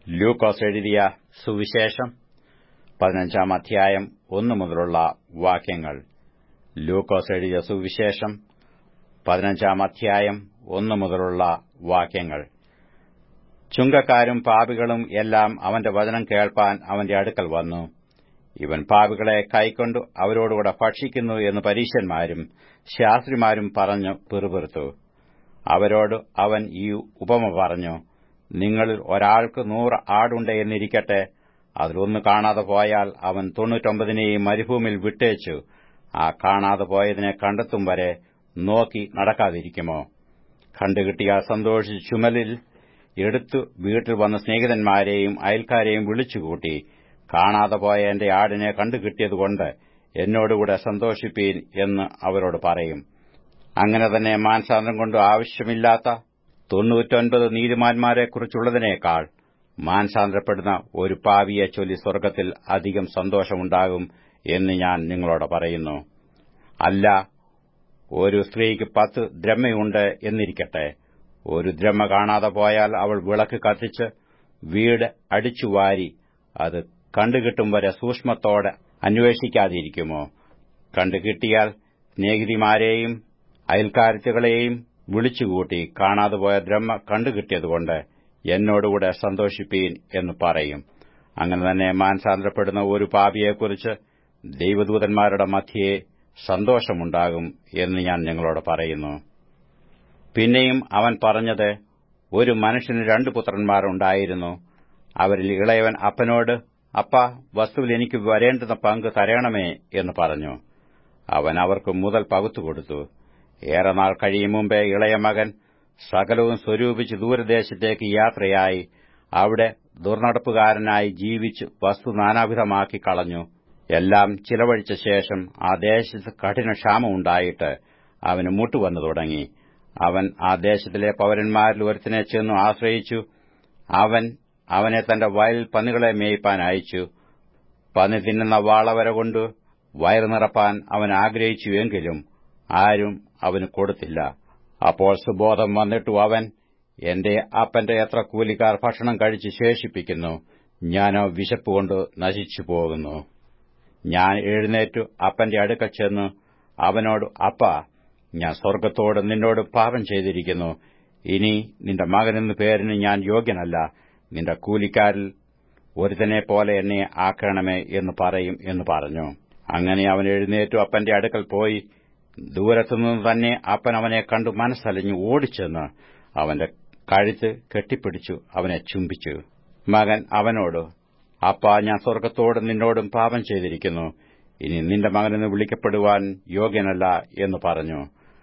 ലൂക്കോസ് എഴുതിയ സുവിശേഷം പതിനഞ്ചാം അധ്യായം ഒന്നു മുതലുള്ള വാക്യങ്ങൾ ലൂക്കോസ് എഴുതിയ സുവിശേഷം പതിനഞ്ചാം അധ്യായം ഒന്നു മുതലുള്ള വാക്യങ്ങൾ ചുങ്കക്കാരും പാപികളും എല്ലാം അവന്റെ വചനം കേൾപ്പാൻ അവന്റെ അടുക്കൽ വന്നു ഇവൻ പാപികളെ കൈക്കൊണ്ടു അവരോടുകൂടെ ഭക്ഷിക്കുന്നു എന്ന് പരീശന്മാരും ശാസ്ത്രിമാരും പറഞ്ഞു പിറുപിറുത്തു അവരോട് അവൻ ഈ ഉപമ പറഞ്ഞു നിങ്ങളിൽ ഒരാൾക്ക് നൂറ് ആടുണ്ട് എന്നിരിക്കട്ടെ അതിലൊന്ന് കാണാതെ പോയാൽ അവൻ തൊണ്ണൂറ്റൊമ്പതിനെയും മരുഭൂമിയിൽ വിട്ടേച്ചു ആ കാണാതെ പോയതിനെ കണ്ടെത്തും വരെ നോക്കി നടക്കാതിരിക്കുമോ കണ്ടുകിട്ടിയാൽ സന്തോഷിച്ച് ചുമലിൽ എടുത്തു വീട്ടിൽ വന്ന സ്നേഹിതന്മാരെയും അയൽക്കാരെയും വിളിച്ചുകൂട്ടി കാണാതെ പോയ എന്റെ ആടിനെ കണ്ടുകിട്ടിയതുകൊണ്ട് എന്നോടുകൂടെ സന്തോഷിപ്പീൻ എന്ന് അവരോട് പറയും അങ്ങനെ തന്നെ മാനസാന്തരം കൊണ്ട് ആവശ്യമില്ലാത്ത തൊണ്ണൂറ്റൊൻപത് നീതിമാന്മാരെക്കുറിച്ചുള്ളതിനേക്കാൾ മാനസാന്തരപ്പെടുന്ന ഒരു പാവിയെ ചൊല്ലി സ്വർഗ്ഗത്തിൽ അധികം സന്തോഷമുണ്ടാകും എന്ന് ഞാൻ നിങ്ങളോട് പറയുന്നു അല്ല ഒരു സ്ത്രീക്ക് പത്ത് ദ്രഹ്മയുണ്ട് എന്നിരിക്കട്ടെ ഒരു ദ്രഹ്മ കാണാതെ പോയാൽ അവൾ വിളക്ക് കത്തിച്ച് വീട് അടിച്ചുവാരി അത് കണ്ടുകിട്ടും വരെ സൂക്ഷ്മത്തോടെ അന്വേഷിക്കാതിരിക്കുമോ കണ്ടുകിട്ടിയാൽ സ്നേഹിതിമാരെയും അയൽക്കാരത്തുകളെയും വിളിച്ചുകൂട്ടി കാണാതെ പോയ ദ്രഹ്മ കണ്ടുകിട്ടിയതുകൊണ്ട് എന്നോടുകൂടെ സന്തോഷിപ്പീൻ എന്ന് പറയും അങ്ങനെ തന്നെ മാനസാന്തരപ്പെടുന്ന ഒരു പാപിയെക്കുറിച്ച് ദൈവദൂതന്മാരുടെ മധ്യേ സന്തോഷമുണ്ടാകും എന്ന് ഞാൻ നിങ്ങളോട് പറയുന്നു പിന്നെയും അവൻ പറഞ്ഞത് ഒരു മനുഷ്യന് രണ്ടു പുത്രന്മാരുണ്ടായിരുന്നു അവരിൽ ഇളയവൻ അപ്പനോട് അപ്പ വസ്തുവിൽ എനിക്ക് വരേണ്ടുന്ന പങ്ക് തരയണമേ എന്ന് പറഞ്ഞു അവൻ അവർക്ക് മുതൽ പകുത്തുകൊടുത്തു ഏറെ നാൾ കഴിയും മുമ്പേ ഇളയ മകൻ സകലവും സ്വരൂപിച്ച് ദൂരദേശത്തേക്ക് യാത്രയായി അവിടെ ദുർനടപ്പുകാരനായി ജീവിച്ച് വസ്തു നാനാവിധമാക്കി കളഞ്ഞു എല്ലാം ചിലവഴിച്ച ശേഷം ആ ദേശത്ത് കഠിന ക്ഷാമമുണ്ടായിട്ട് അവന് മുട്ടുവന്നു തുടങ്ങി അവൻ ആ ദേശത്തിലെ പൌരന്മാരിൽ ഒരുത്തിനെ ചെന്നു ആശ്രയിച്ചു അവൻ അവനെ തന്റെ വയലിൽ പന്നികളെ മേയ്പ്പാൻ അയച്ചു പന്നി തിന്നുന്ന വാളവര കൊണ്ട് വയറു നിറപ്പാൻ അവൻ ആഗ്രഹിച്ചുവെങ്കിലും ആരും അവന് കൊടുത്തില്ല അപ്പോൾ സുബോധം വന്നിട്ടു അവൻ എന്റെ അപ്പന്റെ എത്ര കൂലിക്കാർ ഭക്ഷണം കഴിച്ച് ശേഷിപ്പിക്കുന്നു ഞാനോ വിശപ്പുകൊണ്ട് നശിച്ചു പോകുന്നു ഞാൻ എഴുന്നേറ്റു അപ്പന്റെ അടുക്കൽ ചെന്ന് അവനോട് അപ്പ ഞാൻ സ്വർഗത്തോട് നിന്നോട് പാപം ചെയ്തിരിക്കുന്നു ഇനി നിന്റെ മകനെന്ന് പേരിന് ഞാൻ യോഗ്യനല്ല നിന്റെ കൂലിക്കാരിൽ ഒരുത്തനെ പോലെ എന്നെ ആക്കണമേ എന്ന് പറയും എന്ന് പറഞ്ഞു അങ്ങനെ അവൻ എഴുന്നേറ്റു അപ്പന്റെ അടുക്കൽ പോയി ദൂരത്തുനിന്ന് തന്നെ അപ്പൻ അവനെ കണ്ടു മനസ്സലിഞ്ഞു ഓടിച്ചെന്ന് അവന്റെ കഴുത്ത് കെട്ടിപ്പിടിച്ചു അവനെ ചുംബിച്ചു മകൻ അവനോട് അപ്പ ഞാൻ സ്വർഗത്തോടും നിന്നോടും പാപം ചെയ്തിരിക്കുന്നു ഇനി നിന്റെ മകനെന്ന് വിളിക്കപ്പെടുവാൻ യോഗ്യനല്ല എന്ന് പറഞ്ഞു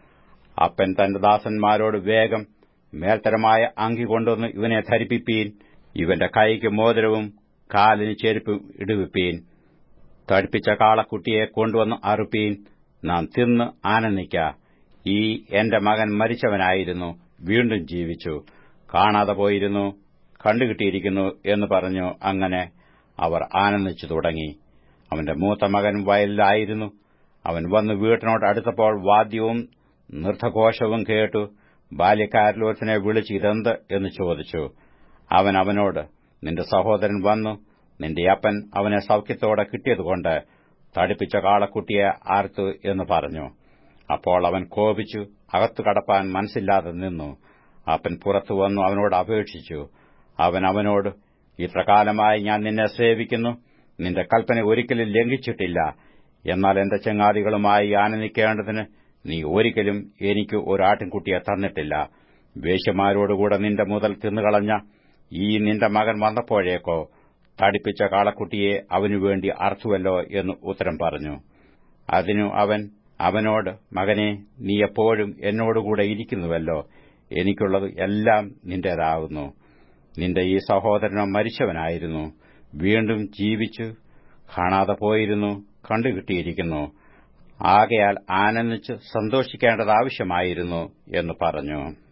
അപ്പൻ തന്റെ ദാസന്മാരോട് വേഗം മേൽത്തരമായ അങ്കി കൊണ്ടുവന്ന് ഇവനെ ധരിപ്പിപ്പീൻ ഇവന്റെ കൈക്ക് മോതിരവും കാലിന് ചെരുപ്പും ഇടുവിപ്പീൻ തടിപ്പിച്ച കാളക്കുട്ടിയെ കൊണ്ടുവന്ന് അറുപ്പീൻ നാം തിന്ന് ആനന്ദിക്ക ഈ എന്റെ മകൻ മരിച്ചവനായിരുന്നു വീണ്ടും ജീവിച്ചു കാണാതെ പോയിരുന്നു കണ്ടുകിട്ടിയിരിക്കുന്നു എന്ന് പറഞ്ഞു അങ്ങനെ അവർ ആനന്ദിച്ചു തുടങ്ങി അവന്റെ മൂത്ത മകൻ വയലിലായിരുന്നു അവൻ വന്ന് വീട്ടിനോട് അടുത്തപ്പോൾ വാദ്യവും നൃത്തഘോഷവും കേട്ടു ബാല്യക്കാരിൽ ഒരുത്തനെ വിളിച്ച് ഇതെന്ത് എന്ന് ചോദിച്ചു അവൻ അവനോട് നിന്റെ സഹോദരൻ വന്നു നിന്റെ അപ്പൻ അവനെ സൌഖ്യത്തോടെ കിട്ടിയതുകൊണ്ട് തടിപ്പിച്ച കാളക്കുട്ടിയെ ആർത്തു എന്ന് പറഞ്ഞു അപ്പോൾ അവൻ കോപിച്ചു അകത്തു കടപ്പാൻ മനസ്സില്ലാതെ നിന്നു അപ്പൻ പുറത്തു വന്നു അവനോട് അപേക്ഷിച്ചു അവൻ അവനോട് ഇത്രകാലമായി ഞാൻ നിന്നെ സേവിക്കുന്നു നിന്റെ കൽപ്പന ഒരിക്കലും ലംഘിച്ചിട്ടില്ല എന്നാൽ എന്റെ ചങ്ങാതികളുമായി ആനന്ദിക്കേണ്ടതിന് നീ ഒരിക്കലും എനിക്ക് ഒരു ആട്ടിൻകുട്ടിയെ തന്നിട്ടില്ല വേശ്യമാരോടുകൂടെ നിന്റെ മുതൽ തിന്നുകളഞ്ഞ ഈ നിന്റെ മകൻ വന്നപ്പോഴേക്കോ തടിപ്പിച്ച കാളക്കുട്ടിയെ അവനുവേണ്ടി അർത്തുവല്ലോ എന്ന് ഉത്തരം പറഞ്ഞു അതിനു അവൻ അവനോട് മകനെ നീ എപ്പോഴും എന്നോടുകൂടെ ഇരിക്കുന്നുവല്ലോ എനിക്കുള്ളത് എല്ലാം നിന്റേതാകുന്നു നിന്റെ ഈ സഹോദരനോ മരിച്ചവനായിരുന്നു വീണ്ടും ജീവിച്ചു കാണാതെ പോയിരുന്നു കണ്ടുകിട്ടിയിരിക്കുന്നു ആകയാൽ ആനന്ദിച്ച് സന്തോഷിക്കേണ്ടത് ആവശ്യമായിരുന്നു എന്ന് പറഞ്ഞു